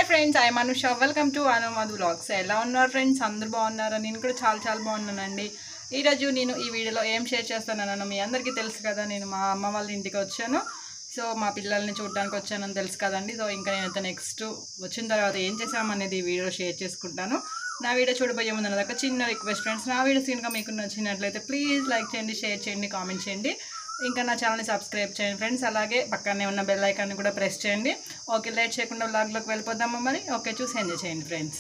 Friends ఐ మనుష welcome to Anumadhu vlogs ఎలా ఉన్నారు ఫ్రెండ్స్ అందరు బాగున్నారా నేను కూడా చాలా చాలా బాగున్నానండి ఈరోజు నేను ఈ వీడియోలో ఏం షేర్ చేస్తానన్నాను మీ అందరికీ తెలుసు కదా నేను మా అమ్మ వాళ్ళ ఇంటికి వచ్చాను సో మా పిల్లల్ని చూడడానికి వచ్చానని తెలుసు కదండి సో ఇంకా నేనైతే నెక్స్ట్ వచ్చిన తర్వాత ఏం చేసామనేది ఈ వీడియో షేర్ చేసుకుంటాను నా వీడియో చూడబోయే ముందు నాది ఒక చిన్న రిక్వెస్ట్ ఫ్రెండ్స్ నా వీడియోస్ కనుక మీకు నచ్చినట్లయితే ప్లీజ్ లైక్ చేయండి షేర్ చేయండి కామెంట్ చేయండి ఇంకా నా ఛానల్ని సబ్స్క్రైబ్ చేయండి ఫ్రెండ్స్ అలాగే పక్కనే ఉన్న బెల్ ఐకాన్ని కూడా ప్రెస్ చేయండి ఓకే లేట్ చేయకుండా వ్లాగ్లోకి వెళ్ళిపోదామా మరి ఓకే చూసి ఎంజాయ్ చేయండి ఫ్రెండ్స్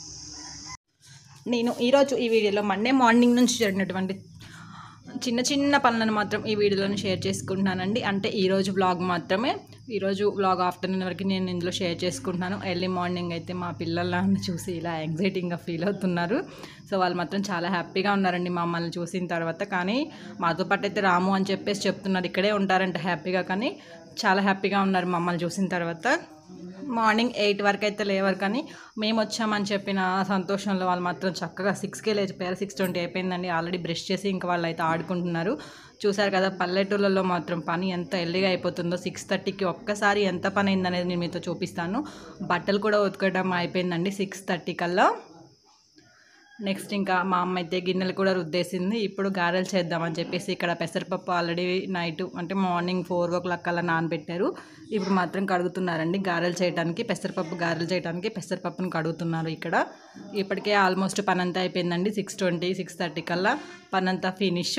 నేను ఈరోజు ఈ వీడియోలో మండే మార్నింగ్ నుంచి జరిగినటువంటి చిన్న చిన్న పనులను మాత్రం ఈ వీడియోలో షేర్ చేసుకుంటున్నానండి అంటే ఈరోజు వ్లాగ్ మాత్రమే ఈరోజు వ్లాగ్ ఆఫ్టర్నూన్ వరకు నేను ఇందులో షేర్ చేసుకుంటున్నాను ఎర్లీ మార్నింగ్ అయితే మా పిల్లలను చూసి ఇలా యాంగ్జైటీగా ఫీల్ అవుతున్నారు సో వాళ్ళు మాత్రం చాలా హ్యాపీగా ఉన్నారండి మమ్మల్ని చూసిన తర్వాత కానీ మాతో పాటు అయితే రాము అని చెప్పేసి చెప్తున్నారు ఇక్కడే ఉంటారంట హ్యాపీగా కానీ చాలా హ్యాపీగా ఉన్నారు మమ్మల్ని చూసిన తర్వాత మార్నింగ్ ఎయిట్ వరకు అయితే లేవరు కానీ మేము వచ్చామని చెప్పిన సంతోషంలో వాళ్ళు మాత్రం చక్కగా సిక్స్కే లేచిపోయారు సిక్స్ ట్వంటీ అయిపోయిందండి ఆల్రెడీ బ్రష్ చేసి ఇంకా వాళ్ళు అయితే ఆడుకుంటున్నారు చూసారు కదా పల్లెటూళ్ళలో మాత్రం పని ఎంత ఎల్లిగా అయిపోతుందో సిక్స్ థర్టీకి ఒక్కసారి ఎంత పని అయిందనేది నేను మీతో చూపిస్తాను బట్టలు కూడా ఉతకడం అయిపోయిందండి సిక్స్ థర్టీ కల్లా నెక్స్ట్ ఇంకా మా అమ్మ అయితే గిన్నెలు కూడా రుద్దేసింది ఇప్పుడు గారెలు చేద్దామని చెప్పేసి ఇక్కడ పెసరపప్పు ఆల్రెడీ నైట్ అంటే మార్నింగ్ ఫోర్ ఓ క్లాక్ అలా నానబెట్టారు ఇప్పుడు మాత్రం కడుగుతున్నారండి గారెలు చేయడానికి పెసరపప్పు గారెలు చేయడానికి పెసరపప్పును కడుగుతున్నారు ఇక్కడ ఇప్పటికే ఆల్మోస్ట్ పని అంతా అయిపోయిందండి సిక్స్ ట్వంటీ సిక్స్ థర్టీ కల్లా పని అంతా ఫినిష్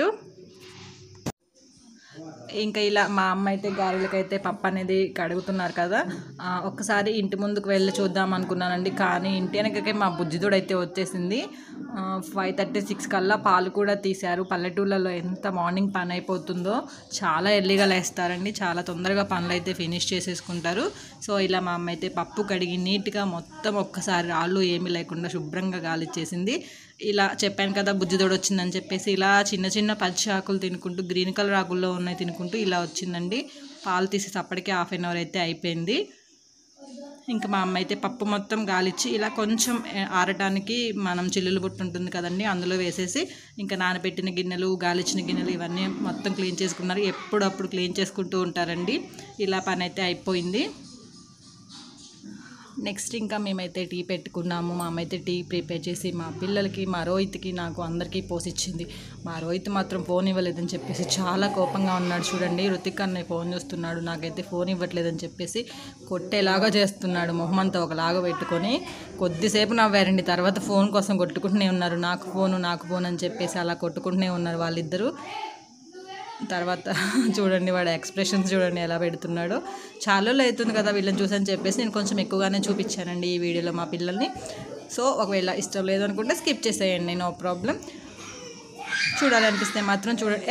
ఇంకా ఇలా మా అమ్మ అయితే గారెలకైతే పప్పు అనేది కడుగుతున్నారు కదా ఆ, ఒక్కసారి ఇంటి ముందుకు వెళ్ళి చూద్దాం అనుకున్నానండి కానీ ఇంటి వెనకకే మా బుజ్జిదోడు అయితే వచ్చేసింది ఫైవ్ థర్టీ సిక్స్ కల్లా పాలు కూడా తీశారు పల్లెటూళ్ళలో ఎంత మార్నింగ్ పని అయిపోతుందో చాలా ఎర్లీగా లేస్తారండి చాలా తొందరగా పనులు అయితే ఫినిష్ చేసేసుకుంటారు సో ఇలా మా అమ్మ అయితే పప్పు కడిగి నీట్గా మొత్తం ఒక్కసారి రాళ్ళు ఏమీ లేకుండా శుభ్రంగా గాలిచ్చేసింది ఇలా చెప్పాను కదా బుజ్జిదోడు వచ్చిందని చెప్పేసి ఇలా చిన్న చిన్న పచ్చి ఆకులు తినుకుంటూ గ్రీన్ కలర్ ఆకుల్లో ఉన్నాయి తినుకుంటూ ఇలా వచ్చిందండి పాలు తీసేసి అప్పటికే హాఫ్ అన్ అవర్ అయితే అయిపోయింది ఇంకా మా అమ్మ అయితే పప్పు మొత్తం గాలిచ్చి ఇలా కొంచెం ఏ, ఆరటానికి మనం చిల్లులు బుట్టు ఉంటుంది కదండి అందులో వేసేసి ఇంకా నానబెట్టిన గిన్నెలు గాలిచ్చిన గిన్నెలు ఇవన్నీ మొత్తం క్లీన్ చేసుకున్నారు ఎప్పుడప్పుడు క్లీన్ చేసుకుంటూ ఉంటారండి ఇలా పని అయితే అయిపోయింది నెక్స్ట్ ఇంకా మేమైతే టీ పెట్టుకున్నాము మా అమ్మ అయితే టీ ప్రిపేర్ చేసి మా పిల్లలకి మా రోహిత్కి నాకు అందరికీ పోసిచ్చింది మా రోహిత్ మాత్రం ఫోన్ ఇవ్వలేదని చెప్పేసి చాలా కోపంగా ఉన్నాడు చూడండి రుతిక్ అన్నయ్య ఫోన్ చూస్తున్నాడు నాకైతే ఫోన్ ఇవ్వట్లేదని చెప్పేసి కొట్టేలాగా చేస్తున్నాడు మొహమంతా ఒకలాగా పెట్టుకొని కొద్దిసేపు నవ్వారండి తర్వాత ఫోన్ కోసం కొట్టుకుంటూనే ఉన్నారు నాకు ఫోను నాకు ఫోన్ అని చెప్పేసి అలా కొట్టుకుంటూనే ఉన్నారు వాళ్ళిద్దరూ తర్వాత చూడండి వాడు ఎక్స్ప్రెషన్స్ చూడండి ఎలా పెడుతున్నాడో చాలా రోజులు అవుతుంది కదా వీళ్ళని చూసని చెప్పేసి నేను కొంచెం ఎక్కువగానే చూపించానండి ఈ వీడియోలో మా పిల్లల్ని సో ఒకవేళ ఇష్టం లేదనుకుంటే స్కిప్ చేసేయండి నో ప్రాబ్లం చూడాలనిపిస్తే మాత్రం చూడండి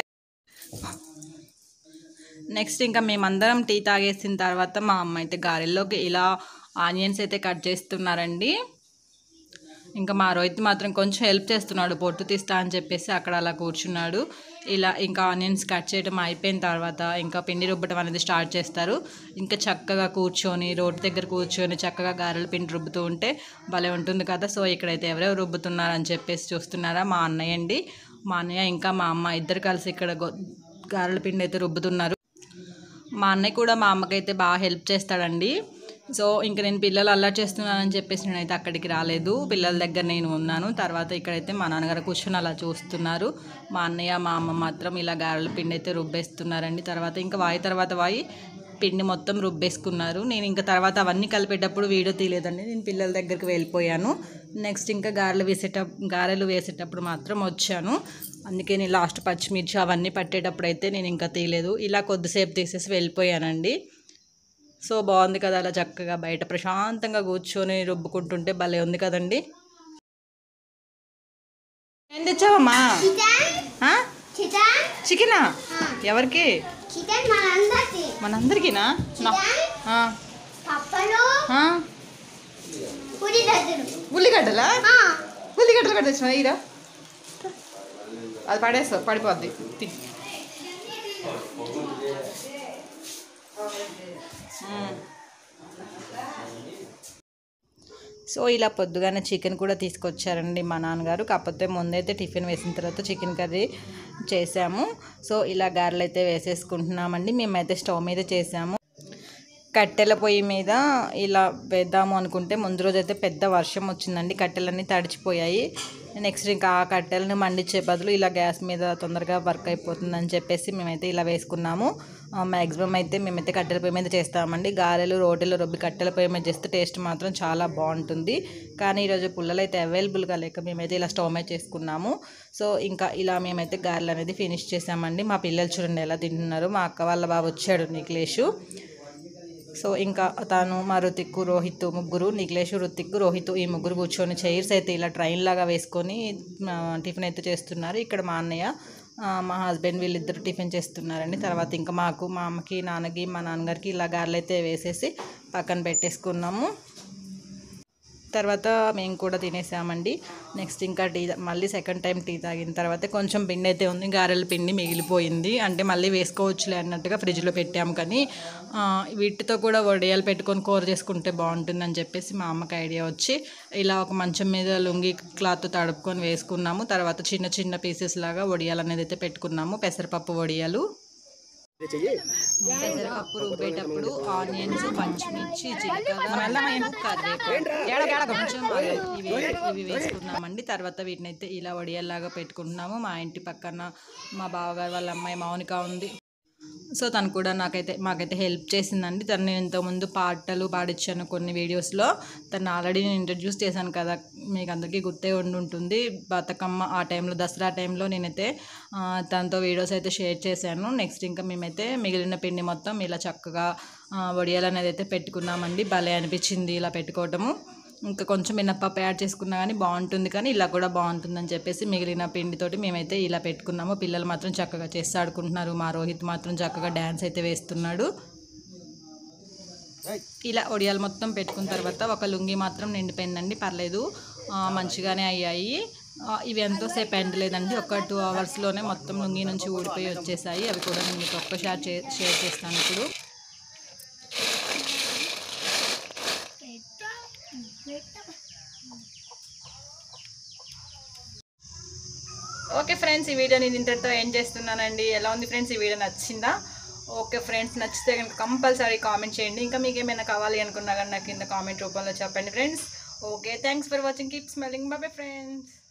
నెక్స్ట్ ఇంకా మేమందరం టీ తాగేసిన తర్వాత మా అమ్మ అయితే గారెల్లోకి ఇలా ఆనియన్స్ అయితే కట్ చేస్తున్నారండి ఇంకా మా రోహిత్ మాత్రం కొంచెం హెల్ప్ చేస్తున్నాడు పొట్టు తీస్తా అని చెప్పేసి అక్కడ అలా కూర్చున్నాడు ఇలా ఇంకా ఆనియన్స్ కట్ చేయడం అయిపోయిన తర్వాత ఇంకా పిండి రుబ్బడం అనేది స్టార్ట్ చేస్తారు ఇంకా చక్కగా కూర్చొని రోడ్డు దగ్గర కూర్చొని చక్కగా గారెల పిండి రుబ్బుతూ ఉంటే భలే ఉంటుంది కదా సో ఇక్కడైతే ఎవరెవరు రుబ్బుతున్నారని చెప్పేసి చూస్తున్నారా మా అన్నయ్య అండి మా అన్నయ్య ఇంకా మా అమ్మ ఇద్దరు కలిసి ఇక్కడ గొ- గారెల పిండి అయితే రుబ్బుతున్నారు మా అన్నయ్య కూడా మా అమ్మకైతే బాగా హెల్ప్ చేస్తాడండి సో ఇంకా నేను పిల్లలు అల్లరి చేస్తున్నానని చెప్పేసి నేనైతే అక్కడికి రాలేదు పిల్లల దగ్గర నేను ఉన్నాను తర్వాత ఇక్కడైతే మా నాన్నగారు కూర్చొని అలా చూస్తున్నారు మా అన్నయ్య మా అమ్మ మాత్రం ఇలా గారెల పిండి అయితే రుబ్బేస్తున్నారండి తర్వాత ఇంకా వాయి తర్వాత వాయి పిండి మొత్తం రుబ్బేసుకున్నారు నేను ఇంకా తర్వాత అవన్నీ కలిపేటప్పుడు వీడియో తీయలేదండి నేను పిల్లల దగ్గరికి వెళ్ళిపోయాను నెక్స్ట్ ఇంకా గారెలు వేసేట గారెలు వేసేటప్పుడు మాత్రం వచ్చాను అందుకే నేను లాస్ట్ పచ్చిమిర్చి అవన్నీ పట్టేటప్పుడు అయితే నేను ఇంకా తీయలేదు ఇలా కొద్దిసేపు తీసేసి వెళ్ళిపోయానండి సో బాగుంది కదా అలా చక్కగా బయట ప్రశాంతంగా కూర్చొని రుబ్బుకుంటుంటే భలే ఉంది కదండి ఏం తెచ్చావమ్మా ఆ? చికెన్ చికెనా ఎవరికి చికెన్ మనందరికి మనందరికీనా నా ఆ, పప్పలు ఆ. పుడి దద్దరు ఉల్లిగడ్డలా ఉల్లిగడ్డలు కట్ట తెచ్చిన ఇరా అది పడేస్తావు పడిపోద్ది తి. మ్మ్. సో ఇలా పొద్దుగానే చికెన్ కూడా తీసుకొచ్చారండి మా నాన్నగారు కాకపోతే ముందైతే టిఫిన్ వేసిన తర్వాత చికెన్ కర్రీ చేసాము సో ఇలా గారెలు అయితే వేసేసుకుంటున్నామండి మేమైతే స్టవ్ మీద చేసాము కట్టెల పొయ్యి మీద ఇలా వేద్దాము అనుకుంటే ముందు రోజు అయితే పెద్ద వర్షం వచ్చిందండి కట్టెలన్నీ తడిచిపోయాయి నెక్స్ట్ ఇంకా ఆ కట్టెలను మండించే బదులు ఇలా గ్యాస్ మీద తొందరగా వర్క్ అయిపోతుందని చెప్పేసి మేమైతే ఇలా వేసుకున్నాము మ్యాక్సిమం అయితే మేమైతే కట్టెల పొయ్యి మీద చేస్తామండి గారెలు రోటీలు రుబ్బి కట్టెల పొయ్యి మీద చేస్తే టేస్ట్ మాత్రం చాలా బాగుంటుంది కానీ ఈరోజు పుల్లలు అయితే అవైలబుల్గా లేక మేమైతే ఇలా స్టవ్ మీద చేసుకున్నాము సో ఇంకా ఇలా మేమైతే గారెలు అనేది ఫినిష్ చేసామండి మా పిల్లలు చూడండి ఎలా తింటున్నారు మా అక్క వాళ్ళ బాబు వచ్చాడు నిఖిలేషు సో ఇంకా తాను మా రుతిక్కు రోహిత్ ముగ్గురు నిఖిలేష్ రుతిక్కు రోహిత్ ఈ ముగ్గురు కూర్చొని చైర్స్ అయితే ఇలా ట్రైన్ లాగా వేసుకొని ఆ, టిఫిన్ అయితే చేస్తున్నారు ఇక్కడ మా అన్నయ్య ఆ, మా హస్బెండ్ వీళ్ళిద్దరు టిఫిన్ చేస్తున్నారండి తర్వాత ఇంకా మాకు మా అమ్మకి నాన్నకి మా నాన్నగారికి ఇలా గారెలు అయితే వేసేసి పక్కన పెట్టేసుకున్నాము తర్వాత మేము కూడా తినేసామండి నెక్స్ట్ ఇంకా టీ మళ్ళీ సెకండ్ టైం టీ తాగిన తర్వాత కొంచెం పిండి అయితే ఉంది గారెల పిండి మిగిలిపోయింది అంటే మళ్ళీ వేసుకోవచ్చులే అన్నట్టుగా ఫ్రిడ్జ్లో పెట్టాము కానీ ఆ, వీటితో కూడా వడియాలు పెట్టుకొని కూర చేసుకుంటే బాగుంటుందని చెప్పేసి మా అమ్మకి ఐడియా వచ్చి ఇలా ఒక మంచం మీద లుంగి క్లాత్ తడుపుకొని వేసుకున్నాము తర్వాత చిన్న చిన్న పీసెస్ లాగా వడియాలు అనేది అయితే పెట్టుకున్నాము పెసరపప్పు వడియాలు పెసరపప్పు రుబ్బేటప్పుడు ఆనియన్స్ పచ్చిమిర్చి జీలకర్ర కరివేపాకు కొంచెం అల్లం ఇవి ఇవి వేసుకున్నామండి తర్వాత వీటిని అయితే ఇలా వడియాల్లాగా పెట్టుకుంటున్నాము మా ఇంటి పక్కన మా బావగారు వాళ్ళ అమ్మాయి మౌనిక ఉంది సో తను కూడా నాకైతే మాకైతే హెల్ప్ చేసిందండి తను నేను ఇంతకుముందు పాటలు పాడించాను కొన్ని వీడియోస్లో తను ఆల్రెడీ నేను ఇంట్రడ్యూస్ చేశాను కదా మీకు అందరికీ గుర్తే ఉండి ఉంటుంది బతుకమ్మ ఆ టైంలో దసరా టైంలో నేనైతే ఆ, తనతో వీడియోస్ అయితే షేర్ చేశాను నెక్స్ట్ ఇంకా మేమైతే మిగిలిన పిండి మొత్తం ఇలా చక్కగా ఆ, వడియాలు అనేది అయితే పెట్టుకున్నామండి భలే అనిపించింది ఇలా పెట్టుకోవటము ఇంకా కొంచెం మినప్పప్పు యాడ్ చేసుకున్నా కానీ బాగుంటుంది కానీ ఇలా కూడా బాగుంటుందని చెప్పేసి మిగిలిన పిండితోటి మేమైతే ఇలా పెట్టుకున్నాము పిల్లలు మాత్రం చక్కగా చేసి ఆడుకుంటున్నారు మా రోహిత్ మాత్రం చక్కగా డ్యాన్స్ అయితే వేస్తున్నాడు ఇలా ఒడియాలు మొత్తం పెట్టుకున్న తర్వాత ఒక లుంగి మాత్రం నిండిపోయిందండి పర్లేదు ఆ, మంచిగానే అయ్యాయి ఆ, ఇవి ఎంతోసేపు ఎండలేదండి ఒక టూ అవర్స్లోనే మొత్తం లుంగి నుంచి ఊడిపోయి వచ్చేసాయి అవి కూడా నేను మీకు ఒక్కసారి చే షేర్ చేస్తాను ఇప్పుడు ఓకే ఫ్రెండ్స్ ఈ వీడియో నేను ఇంతటితో ఏం చేస్తున్నానండి ఎలా ఉంది ఫ్రెండ్స్ ఈ వీడియో నచ్చిందా ఓకే ఫ్రెండ్స్ నచ్చితే కనుక కంపల్సరీ కామెంట్ చేయండి ఇంకా మీకు ఏమైనా కావాలి అనుకున్నా కానీ నాకు కింద కామెంట్ రూపంలో చెప్పండి friends okay thanks for watching keep smiling bye friends